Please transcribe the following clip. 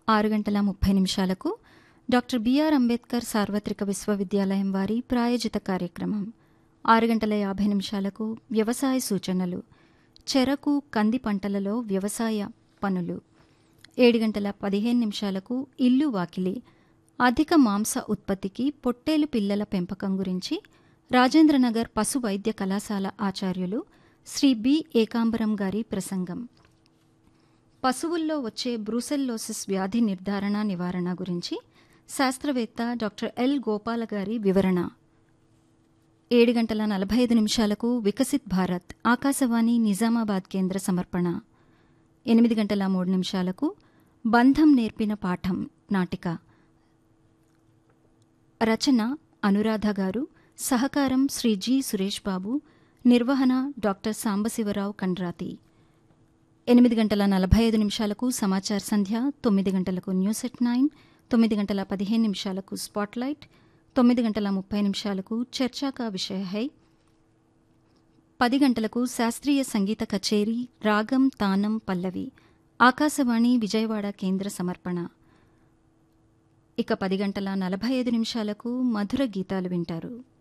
ఆరు గంటల ముప్పై నిమిషాలకు డాక్టర్ బిఆర్ అంబేద్కర్ సార్వత్రిక విశ్వవిద్యాలయం వారి ప్రాయోజిత కార్యక్రమం ఆరు గంటల యాభై నిమిషాలకు వ్యవసాయ సూచనలు చెరకు కంది పంటలలో వ్యవసాయ పనులు ఏడు గంటల పదిహేను నిమిషాలకు ఇల్లు వాకిలి అధిక మాంస ఉత్పత్తికి పొట్టేలు పిల్లల పెంపకం గురించి రాజేంద్రనగర్ పశు వైద్య కళాశాల ఆచార్యులు శ్రీ బి ఏకాంబరం గారి ప్రసంగం పశువుల్లో వచ్చే బ్రూసెల్లోసిస్ వ్యాధి నిర్ధారణ నివారణ గురించి శాస్త్రవేత్త డాక్టర్ ఎల్ గోపాల గారి వివరణ ఏడు గంటల నలభై ఐదు నిమిషాలకు వికసిత్ భారత్ ఆకాశవాణి నిజామాబాద్ కేంద్ర సమర్పణ ఎనిమిది గంటల మూడు నిమిషాలకు బంధం నేర్పిన పాఠం నాటిక రచన అనురాధ గారు సహకారం శ్రీ జి సురేష్ బాబు నిర్వహణ డాక్టర్ సాంబశివరావు కండ్రాతి ఎనిమిది గంటల నలభై ఐదు నిమిషాలకు సమాచార సంధ్య తొమ్మిది గంటలకు న్యూస్ ఎట్ నైన్ తొమ్మిది గంటల పదిహేను నిమిషాలకు స్పాట్లైట్ తొమ్మిది గంటల ముప్పై నిమిషాలకు చర్చా కా విషయ హై పది గంటలకు శాస్త్రీయ సంగీత కచేరీ రాగం తానం పల్లవి ఆకాశవాణి విజయవాడ కేంద్ర సమర్పణ ఇక పది గంటల నలభై ఐదు నిమిషాలకు మధుర గీతాలు వింటారు